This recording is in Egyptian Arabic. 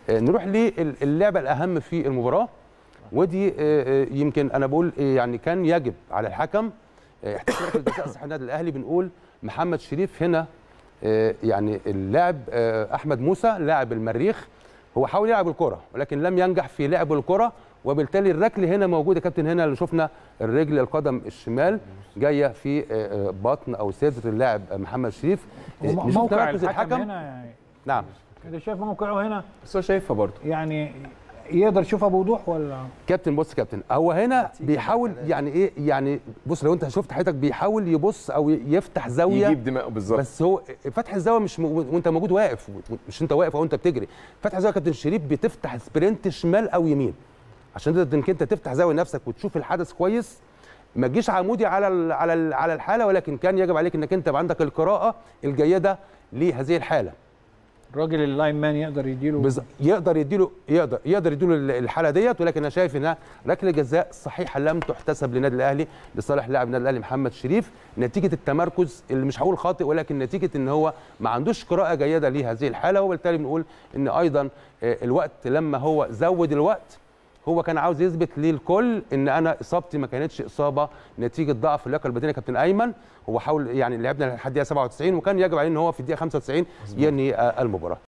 آه، نروح للعبه الاهم في المباراه ودي آه، آه، يمكن انا بقول آه، يعني كان يجب على الحكم آه، احتساب ركله جزاء صح النادي الاهلي بنقول محمد شريف هنا آه، يعني اللاعب آه، احمد موسى لاعب المريخ هو حاول يلعب الكره ولكن لم ينجح في لعب الكره وبالتالي الركله هنا موجوده يا كابتن هنا اللي شفنا الرجل القدم الشمال جايه في آه، آه، بطن او صدر اللاعب محمد شريف آه، وم- نشوف موقع تمركز الحكم هنا يعني نعم كده شايف موقعه هنا بس هو شايفها برضه يعني يقدر يشوفها بوضوح ولا كابتن بص كابتن هو هنا بيحاول يعني ايه يعني بص لو انت شفت حضرتك بيحاول يبص او يفتح زاويه يجيب دماغه بالظبط بس هو فتح الزاويه مش م... وانت موجود واقف مش انت واقف او انت بتجري فتح الزاويه يا كابتن شريف بتفتح سبرنت شمال او يمين عشان تقدر انك انت تفتح زاويه نفسك وتشوف الحدث كويس ما تجيش عمودي على ال... على ال... على الحاله ولكن كان يجب عليك انك انت يبقى عندك القراءه الجيده لهذه الحاله الراجل اللاين مان يقدر يديله بز... يقدر يديله يقدر يقدر يديله ال- الحاله ديت ولكن انا شايف انها ركله جزاء صحيحه لم تحتسب للنادي الاهلي لصالح لاعب النادي الاهلي محمد شريف نتيجه التمركز اللي مش هقول خاطئ ولكن نتيجه ان هو ما عندوش قراءه جيده لهذه الحاله وبالتالي بنقول ان ايضا آه، الوقت لما هو زود الوقت هو كان عاوز يثبت للكل ان انا اصابتي ما كانتش اصابه نتيجه ضعف اللياقه البدنيه يا كابتن ايمن هو حاول يعني لعبنا لحد الدقيقه 97 وكان يجب عليه ان هو في الدقيقه 95 ينهي آه، المباراه